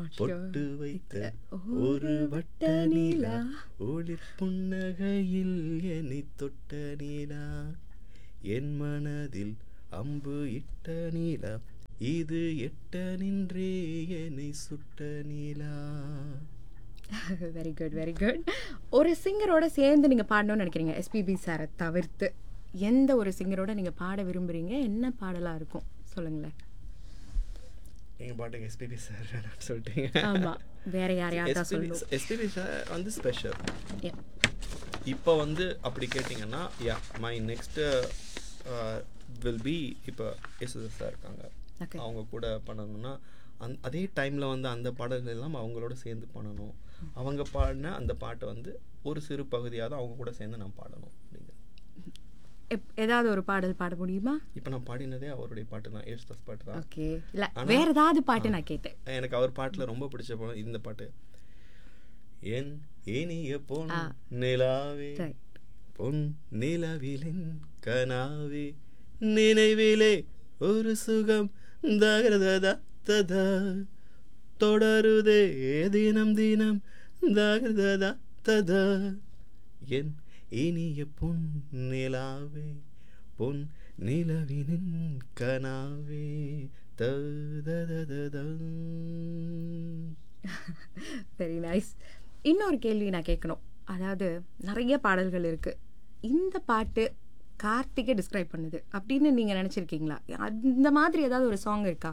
பொட்டு வைத்த ஒரு வட்ட நீலா ஒளிர் புன்னகையில் என்னை தொட்ட நீலா என் மனதில் அம்பு இட்ட நீலா இது எட்ட நின்றே என்னை சுட்ட நீலா வெரி குட் வெரி குட் ஒரு சிங்கரோட சேர்ந்து நீங்கள் பாடணும்னு நினைக்கிறீங்க எஸ்பிபி சாரை தவிர்த்து எந்த ஒரு சிங்கரோட நீங்கள் பாட விரும்புகிறீங்க என்ன பாடலாக இருக்கும் சொல்லுங்களேன் எங்க பாட்டுக்கு எஸ்பிபி சார் வேணாம்னு சொல்லிட்டீங்க ஆமாம் வேற யாரையாவது தான் சொல்லணும் எஸ்பிபி சார் வந்து ஸ்பெஷல் Yeah. இப்போ வந்து அப்படி கேட்டிங்கன்னா yeah my next will be இப்போ எஸ்எஸ் சார் இருக்காங்க Okay. அவங்க கூட பண்ணணும்னா அந் அதே டைமில் வந்து அந்த பாடல்கள் எல்லாம் அவங்களோட சேர்ந்து பண்ணணும் அவங்க பாடின அந்த பாட்டை வந்து ஒரு சிறு பகுதியாவது அவங்க கூட சேர்ந்து நான் பாடணும் அப்படிங்கிறது எப்- ஏதாவது ஒரு பாடல் பாட முடியுமா இப்போ நான் பாடினதே அவருடைய பாட்டு தான் ஏசுதாஸ் பாட்டு தான் ஓகே இல்லை வேற ஏதாவது பாட்டு நான் கேட்டேன் எனக்கு அவர் பாட்டில் ரொம்ப பிடிச்ச பாடம் இந்த பாட்டு என் இனிய பொன் நிலாவே Right. பொன் நிலவிலின் கனாவே நினைவிலே ஒரு சுகம் தகரதா ததா தொடருதே தினம் தினம் தகரதா ததா என் இனிய பொன் நிலாவே பொன் நிலவினின் கனாவே தததததா வெரி நைஸ் இன்னொரு கேள்வி நான் கேட்கணும் அதாவது நிறைய பாடல்கள் இருக்கு இந்த பாட்டு கார்த்திகை டிஸ்கிரைப் பண்ணுது அப்படின்னு நீங்க நினைச்சிருக்கீங்களா அந்த மாதிரி ஏதாவது ஒரு சாங் இருக்கா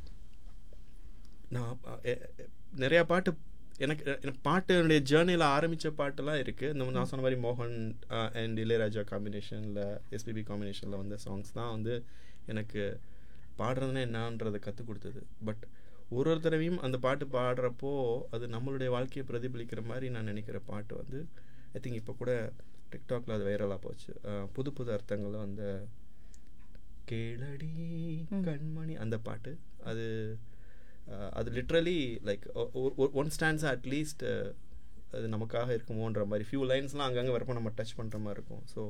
நான் அ, எ, எ, நிறைய பாட்டு எனக்கு எனக்கு பாட்டு என்னுடைய ஜேர்னியில் ஆரம்பித்த பாட்டெல்லாம் இருக்குது இந்த நான் சொன்ன மாதிரி மோகன் அண்ட் இளையராஜா காம்பினேஷனில் எஸ்பிபி காம்பினேஷனில் வந்த சாங்ஸ் தான் வந்து எனக்கு பாடுறதுன்னா என்னன்றதை கற்றுக் கொடுத்தது பட் ஒரு ஒரு தடவையும் அந்த பாட்டு பாடுறப்போ அது நம்மளுடைய வாழ்க்கையை பிரதிபலிக்கிற மாதிரி நான் நினைக்கிற பாட்டு வந்து ஐ திங்க் இப்போ கூட டிக்டாக்ல அது வைரலாக போச்சு அஹ், புது புது அர்த்தங்கள் அந்த கேளடி கண்மணி அந்த பாட்டு அது அஹ், அது literally like one stands at least அது நமக்காக இருக்குமோன்ற மாதிரி ஃபியூ லைன்ஸ்லாம் அங்கங்கே வரப்போ நம்ம டச் பண்ணுற மாதிரி இருக்கும் ஸோ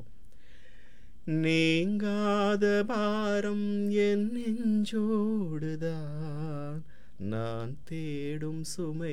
நீங்காத பாரம் என் நெஞ்சோடுதான் நான் தேடும் சுமை